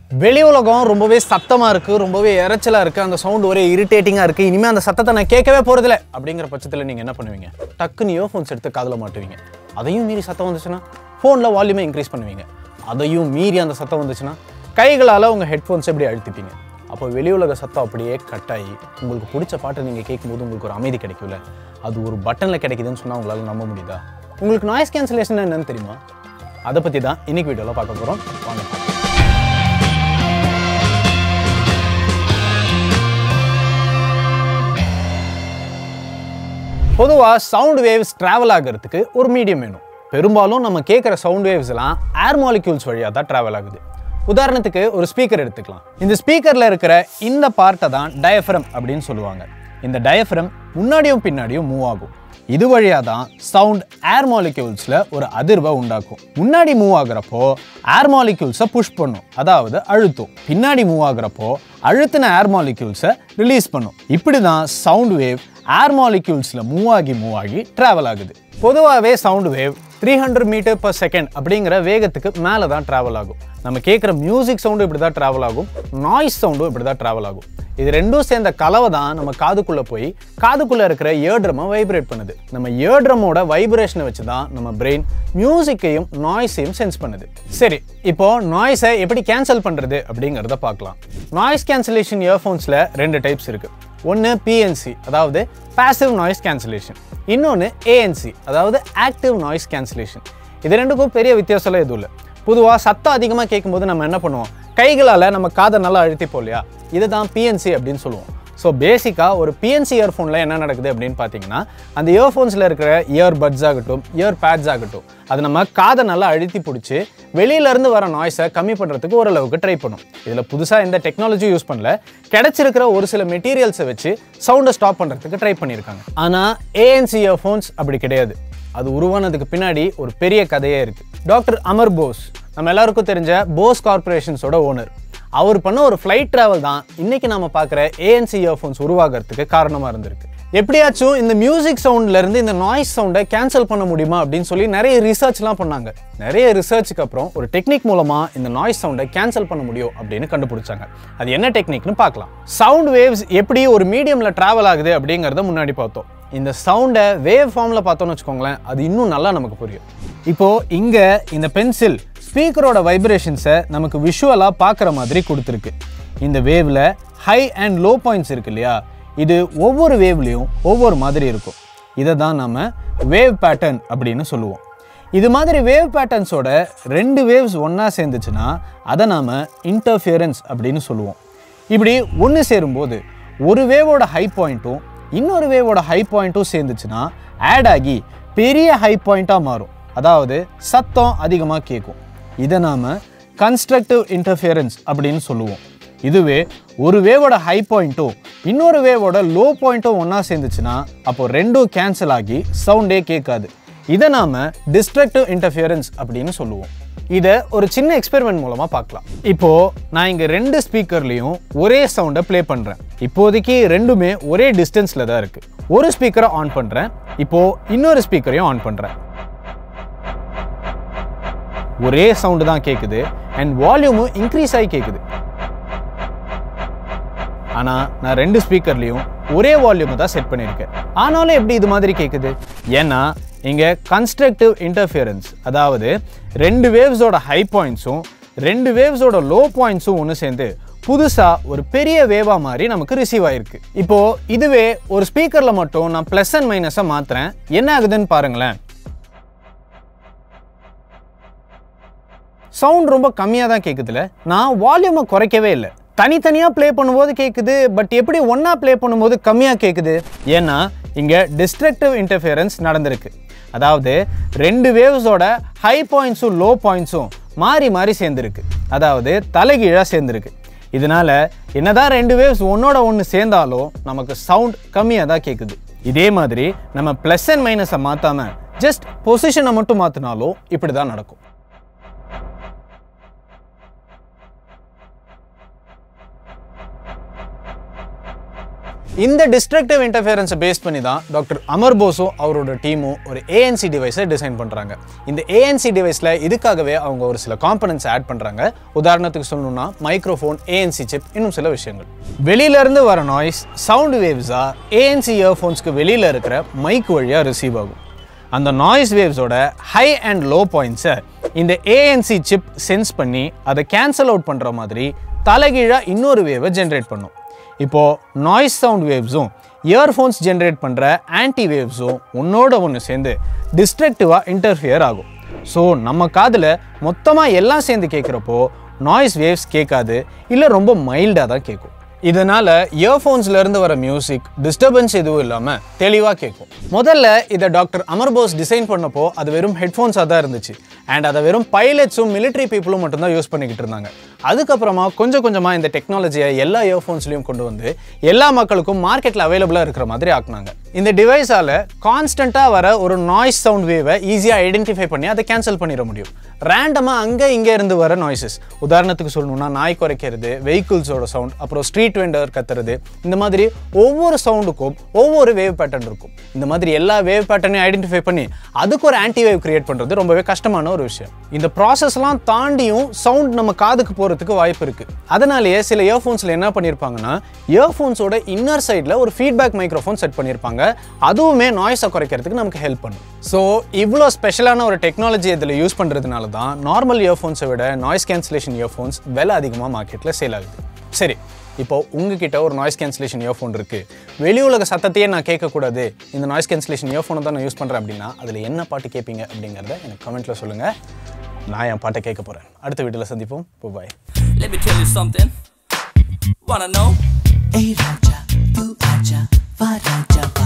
வெளி உலகம் ரொம்பவே சத்தமாக இருக்குது ரொம்பவே இறைச்சலாக இருக்குது அந்த சவுண்ட் ஒரே இரிட்டேட்டிங்காக இருக்குது இனிமேல் அந்த சத்தத்தை நான் கேட்கவே போகிறதில்ல அப்படிங்கிற பட்சத்தில் நீங்கள் என்ன பண்ணுவீங்க டக்குன்னு இயர்ஃபோன்ஸ் எடுத்து காதில் மாட்டுவீங்க அதையும் மீறி சத்தம் வந்துச்சுன்னா ஃபோனில் வால்யூமை இன்க்ரீஸ் பண்ணுவீங்க அதையும் மீறி அந்த சத்தம் வந்துச்சுன்னா கைகளால் உங்கள் ஹெட்ஃபோன்ஸ் எப்படி அழுத்திப்பீங்க அப்போ வெளி உலக சத்தம் அப்படியே கட் ஆகி உங்களுக்கு பிடிச்ச பாட்டை நீங்கள் கேட்கும்போது உங்களுக்கு ஒரு அமைதி கிடைக்கும்ல அது ஒரு பட்டனில் கிடைக்குதுன்னு சொன்னால் உங்களால் நம்ப முடியுதா உங்களுக்கு நாய்ஸ் கேன்சலேஷன் என்னன்னு தெரியுமா அதை பற்றி தான் இன்னைக்கு வீடியோவில் பார்க்க போகிறோம் வாங்க பார்க்கலாம். பொதுவாக சவுண்ட் வேவ்ஸ் ட்ராவல் ஆகிறதுக்கு ஒரு மீடியம் வேணும் பெரும்பாலும் நம்ம கேட்குற சவுண்ட் வேவ்ஸ் எல்லாம் ஏர் மாலிக்யூல்ஸ் வழியாக தான் ட்ராவல் ஆகுது உதாரணத்துக்கு ஒரு ஸ்பீக்கர் எடுத்துக்கலாம் இந்த ஸ்பீக்கரில் இருக்கிற இந்த பார்ட்டை தான் டயஃப்ரம் அப்படின்னு சொல்லுவாங்க இந்த டயஃப்ரம் முன்னாடியும் பின்னாடியும் மூவ் ஆகும் இது வழியாக தான் சவுண்ட் ஏர் மாலிக்யூல்ஸில் ஒரு அதிர்வை உண்டாக்கும் முன்னாடி மூவ் ஆகுறப்போ ஏர் மாலிக்யூல்ஸை புஷ் பண்ணும் அதாவது அழுத்தும் பின்னாடி மூவ் ஆகுறப்போ அழுத்தின ஏர் மாலிக்யூல்ஸை ரிலீஸ் பண்ணும் இப்படி தான் சவுண்ட் வேவ் ஏர் மாலிக்யூல்ஸில் மூவ் ஆகி மூவ் ஆகி ட்ராவல் ஆகுது பொதுவாகவே sound wave three hundred metre per second அப்படிங்கிற வேகத்துக்கு மேலே தான் ட்ராவல் ஆகும் நம்ம கேட்குற மியூசிக் சவுண்டும் இப்படி தான் ட்ராவல் ஆகும் நாய்ஸ் சவுண்டும் இப்படி தான் ட்ராவல் ஆகும் இது ரெண்டும் சேர்ந்த கலவை தான் நம்ம காதுக்குள்ளே போய் காதுக்குள்ளே இருக்கிற இயர்ட்ரமை வைப்ரேட் பண்ணுது நம்ம இயர்ட்ரமோட வைப்ரேஷனை வச்சு தான் நம்ம பிரெயின் மியூசிக்கையும் நாய்ஸையும் சென்ஸ் பண்ணுது சரி இப்போ நாய்ஸை எப்படி கேன்சல் பண்ணுறது அப்படிங்கிறத பார்க்கலாம் நாய்ஸ் கேன்சலேஷன் இயர்ஃபோன்ஸில் ரெண்டு டைப்ஸ் இருக்குது ஒன்று பிஎன்சி அதாவது பாசிவ் நாய்ஸ் கேன்சலேஷன் இன்னொன்று ஏஎன்சி அதாவது ஆக்டிவ் நாய்ஸ் கேன்சலேஷன் இது ரெண்டுக்கும் பெரிய வித்தியாசம்லாம் எதுவும் இல்லை பொதுவாக சத்தம் அதிகமாக கேட்கும்போது நம்ம என்ன பண்ணுவோம் கைகளால் நம்ம காதை நல்லா அழுத்திப்போம் இல்லையா இதுதான் பிஎன்சி அப்படின்னு சொல்லுவோம் ஸோ பேசிக்காக ஒரு பிஎன்சி இயர்ஃபோனில் என்ன நடக்குது அப்படின்னு பார்த்தீங்கன்னா அந்த இயர்ஃபோன்ஸில் இருக்கிற இயர் பட்ஸ் ஆகட்டும் இயர் பேட்ஸ் ஆகட்டும் அது நம்ம காதை நல்லா அழுத்தி பிடிச்சி வெளியிலேருந்து வர நாய்ஸை கம்மி பண்ணுறதுக்கு ஓரளவுக்கு ட்ரை பண்ணும் இதில் புதுசாக எந்த டெக்னாலஜி யூஸ் பண்ணல கிடைச்சிருக்கிற ஒரு சில மெட்டீரியல்ஸை வச்சு சவுண்டை ஸ்டாப் பண்ணுறதுக்கு ட்ரை பண்ணியிருக்காங்க ஆனால் ஏஎன்சி இயர்ஃபோன்ஸ் அப்படி கிடையாது அது உருவானதுக்கு பின்னாடி ஒரு பெரிய கதையே இருக்குது டாக்டர் அமர் போஸ் நம்ம எல்லாருக்கும் தெரிஞ்ச போஸ் கார்பரேஷன்ஸோட ஓனர் அவர் பண்ண ஒரு ஃப்ளைட் ட்ராவல் தான் இன்னைக்கு நாம பார்க்குற ஏஎன்சி இயர்ஃபோன்ஸ் உருவாகிறதுக்கு காரணமாக இருந்திருக்கு எப்படியாச்சும் இந்த மியூசிக் சவுண்ட்ல இருந்து இந்த நாய்ஸ் சவுண்டை கேன்சல் பண்ண முடியுமா அப்படின்னு சொல்லி நிறைய ரிசர்ச்லாம் பண்ணாங்க நிறைய ரிசர்ச்சுக்கு அப்புறம் ஒரு டெக்னிக் மூலமா இந்த நாய்ஸ் சவுண்டை கேன்சல் பண்ண முடியும் அப்படின்னு கண்டுபிடிச்சாங்க அது என்ன டெக்னிக்னு பார்க்கலாம் சவுண்ட் வேவ்ஸ் எப்படி ஒரு மீடியம்ல டிராவல் ஆகுது அப்படிங்கிறத முன்னாடி பார்த்தோம் இந்த சவுண்டை வேவ் ஃபார்மில் பார்த்தோம்னு வச்சுக்கோங்களேன் அது இன்னும் நல்லா நமக்கு புரியும் இப்போ இங்க இந்த பென்சில் ஸ்பீக்கரோட வைப்ரேஷன்ஸை நமக்கு விஷுவலாக பார்க்குற மாதிரி கொடுத்துருக்கு இந்த வேவ்ல ஹை அண்ட் லோ பாயிண்ட்ஸ் இருக்கு இல்லையா இது ஒவ்வொரு வேவ்லேயும் ஒவ்வொரு மாதிரி இருக்கும் இதை தான் நம்ம வேவ் பேட்டர்ன் அப்படின்னு சொல்லுவோம் இது மாதிரி வேவ் பேட்டர்ன்ஸோட ரெண்டு வேவ்ஸ் ஒன்றா சேர்ந்துச்சுன்னா அதை நாம் இன்டர்ஃபியரன்ஸ் அப்படின்னு சொல்லுவோம் இப்படி ஒன்று சேரும்போது ஒரு வேவோட ஹை பாயிண்ட்டும் இன்னொரு வேவோட ஹை பாயிண்ட்டும் சேர்ந்துச்சுன்னா ஆட் ஆகி பெரிய ஹை பாயிண்ட்டாக மாறும் அதாவது சத்தம் அதிகமாக கேட்கும் இதை நாம் கன்ஸ்ட்ரக்டிவ் இன்டர்ஃபியரன்ஸ் அப்படின்னு சொல்லுவோம் இதுவே ஒரு வேவோட ஹை பாயிண்ட்டும் இன்னொரு வேவோட லோ பாயிண்ட்டும் ஒன்றா சேர்ந்துச்சுன்னா அப்போ ரெண்டும் கேன்சல் ஆகி சவுண்டே கேட்காது இதை நாம டிஸ்ட்ரக்டிவ் இன்டர்ஃபியரன்ஸ் அப்படின்னு சொல்லுவோம் இதை ஒரு சின்ன எக்ஸ்பெரிமெண்ட் மூலமா பார்க்கலாம் இப்போ நான் இங்க ரெண்டு ஸ்பீக்கர்லயும் ஒரே சவுண்டை ப்ளே பண்றேன் இப்போதைக்கு ரெண்டுமே ஒரே டிஸ்டன்ஸ்ல தான் இருக்கு ஒரு ஸ்பீக்கரை ஆன் பண்றேன் இப்போ இன்னொரு ஸ்பீக்கரையும் ஆன் பண்றேன் ஒரே சவுண்டு தான் கேட்குது அண்ட் வால்யூமும் இன்க்ரீஸ் ஆகி கேட்குது ஆனால் நான் ரெண்டு ஸ்பீக்கர்லேயும் ஒரே வால்யூமை தான் செட் பண்ணியிருக்கேன் ஆனாலும் எப்படி இது மாதிரி கேட்குது ஏன்னா இங்கே கன்ஸ்ட்ரக்டிவ் இன்டர்ஃபியரன்ஸ் அதாவது ரெண்டு வேவ்ஸோட ஹை பாயிண்ட்ஸும் ரெண்டு வேவ்ஸோட லோ பாயிண்ட்ஸும் ஒன்று சேர்ந்து புதுசாக ஒரு பெரிய வேவா மாதிரி நமக்கு ரிசீவ் ஆயிருக்கு இப்போ இதுவே ஒரு ஸ்பீக்கரில் மட்டும் நான் ப்ளஸ் அண்ட் மைனஸை மாற்றுறேன் என்ன ஆகுதுன்னு பாருங்களேன் சவுண்ட் ரொம்ப கம்மியாக தான் கேட்குதுல நான் வால்யூமை குறைக்கவே இல்லை தனித்தனியாக ப்ளே பண்ணும்போது கேட்குது பட் எப்படி ஒன்றா ப்ளே பண்ணும்போது கம்மியாக கேட்குது ஏன்னா இங்கே டிஸ்ட்ரக்டிவ் இன்டர்ஃபியரன்ஸ் நடந்திருக்கு அதாவது ரெண்டு வேவ்ஸோட ஹை பாயிண்ட்ஸும் லோ பாயிண்ட்ஸும் மாறி மாறி சேர்ந்துருக்கு அதாவது தலைகீழாக சேர்ந்துருக்கு இதனால என்னதான் ரெண்டு வேவ்ஸ் ஒன்னோட ஒன்று சேர்ந்தாலும் நமக்கு சவுண்ட் கம்மியாக தான் கேட்குது இதே மாதிரி நம்ம ப்ளஸ் அண்ட் மைனஸை மாற்றாம ஜஸ்ட் பொசிஷனை மட்டும் மாற்றினாலும் இப்படி தான் நடக்கும் இந்த டிஸ்ட்ரக்டிவ் இன்டர்ஃபியரன்ஸை பேஸ் பண்ணி தான் டாக்டர் அமர் போஸும் அவரோட டீமும் ஒரு ஏஎன்சி டிவைஸை டிசைன் பண்ணுறாங்க இந்த ஏஎன்சி டிவைஸில் இதுக்காகவே அவங்க ஒரு சில காம்பனன்ட்ஸ் ஆட் பண்ணுறாங்க உதாரணத்துக்கு சொல்லணும்னா மைக்ரோஃபோன் ஏஎன்சி சிப் இன்னும் சில விஷயங்கள் வெளியிலேருந்து வர நாய்ஸ் சவுண்ட் வேவ்ஸாக ஏஎன்சி இயர்ஃபோன்ஸ்க்கு வெளியில் இருக்கிற மைக் வழியாக ரிசீவ் ஆகும் அந்த நாய்ஸ் வேவ்ஸோட ஹை அண்ட் லோ பாயிண்ட்ஸை இந்த ஏஎன்சி சிப் சென்ஸ் பண்ணி அதை கேன்சல் அவுட் பண்ணுற மாதிரி தலைகீழாக இன்னொரு வேவை ஜென்ரேட் பண்ணும் இப்போது நாய்ஸ் சவுண்ட் வேவ்ஸும் இயர்ஃபோன்ஸ் ஜென்ரேட் பண்ணுற ஆன்டி வேவ்ஸும் ஒன்றோட ஒன்று சேர்ந்து டிஸ்ட்ரக்டிவாக இன்டர்ஃபியர் ஆகும் ஸோ நம்ம காதில் மொத்தமாக எல்லாம் சேர்ந்து கேட்குறப்போ நாய்ஸ் வேவ்ஸ் கேட்காது இல்லை ரொம்ப மைல்டாக தான் கேட்கும் இதனால இயர்ஃபோன்ஸ்ல இருந்து வர மியூசிக் டிஸ்டர்பன்ஸ் எதுவும் இல்லாம தெளிவா கேட்கும் முதல்ல இதை டாக்டர் அமர் போஸ் டிசைன் பண்ணப்போ அது வெறும் ஹெட்ஃபோன்ஸாக தான் இருந்துச்சு அண்ட் அதை வெறும் பைலட்ஸும் மிலிட்ரி பீப்புளும் மட்டும்தான் யூஸ் பண்ணிக்கிட்டு இருந்தாங்க அதுக்கப்புறமா கொஞ்சம் கொஞ்சமாக இந்த டெக்னாலஜியை எல்லா இயர்ஃபோன்ஸ்லையும் கொண்டு வந்து எல்லா மக்களுக்கும் மார்க்கெட்டில் அவைலபிளாக இருக்கிற மாதிரி ஆக்குனாங்க இந்த டிவைஸால் கான்ஸ்டண்ட்டாக வர ஒரு நாய்ஸ் சவுண்ட் வேவை ஈஸியாக ஐடென்டிஃபை பண்ணி அதை கேன்சல் பண்ணிட முடியும் ரேண்டமாக அங்கே இங்கே இருந்து வர நாய்ஸஸ் உதாரணத்துக்கு சொல்லணும்னா நாய் குறைக்கிறது வெஹிக்கிள்ஸோட சவுண்ட் அப்புறம் ஸ்ட்ரீட் வெண்டர் கத்துறது இந்த மாதிரி ஒவ்வொரு சவுண்டுக்கும் ஒவ்வொரு வேவ் பேட்டர்ன் இருக்கும் இந்த மாதிரி எல்லா வேவ் பேட்டர்னையும் ஐடென்டிஃபை பண்ணி அதுக்கு ஒரு ஆன்டி வேவ் கிரியேட் பண்ணுறது ரொம்பவே கஷ்டமான ஒரு விஷயம் இந்த ப்ராசஸ்லாம் தாண்டியும் சவுண்ட் நம்ம காதுக்கு போகிறதுக்கு வாய்ப்பு இருக்குது அதனாலேயே சில இயர்ஃபோன்ஸில் என்ன பண்ணியிருப்பாங்கன்னா இயர்ஃபோன்ஸோட இன்னர் சைடில் ஒரு ஃபீட்பேக் மைக்ரோஃபோன் செட் பண்ணியிருப்பாங்க அதுவுமே நாய்ஸை குறைக்கிறதுக்கு நமக்கு ஹெல்ப் பண்ணும் ஸோ இவ்வளோ ஸ்பெஷலான ஒரு டெக்னாலஜி இதில் யூஸ் பண்ணுறதுனால தான் நார்மல் இயர்ஃபோன்ஸை விட நாய்ஸ் கேன்சலேஷன் இயர்ஃபோன்ஸ் விலை அதிகமாக மார்க்கெட்டில் சேல் ஆகுது சரி இப்போ உங்ககிட்ட ஒரு நாய்ஸ் கேன்சலேஷன் இயர்ஃபோன் இருக்குது வெளி உலக சத்தத்தையே நான் கேட்கக்கூடாது இந்த நாய்ஸ் கேன்சலேஷன் இயர்ஃபோனை தான் நான் யூஸ் பண்ணுறேன் அப்படின்னா அதில் என்ன பாட்டு கேட்பீங்க அப்படிங்கிறத எனக்கு கமெண்ட்டில் சொல்லுங்கள் நான் என் பாட்டை கேட்க போகிறேன் அடுத்த வீட்டில் சந்திப்போம் பாய் Let me tell you something. Wanna know? Hey Raja, tu aja, va Raja,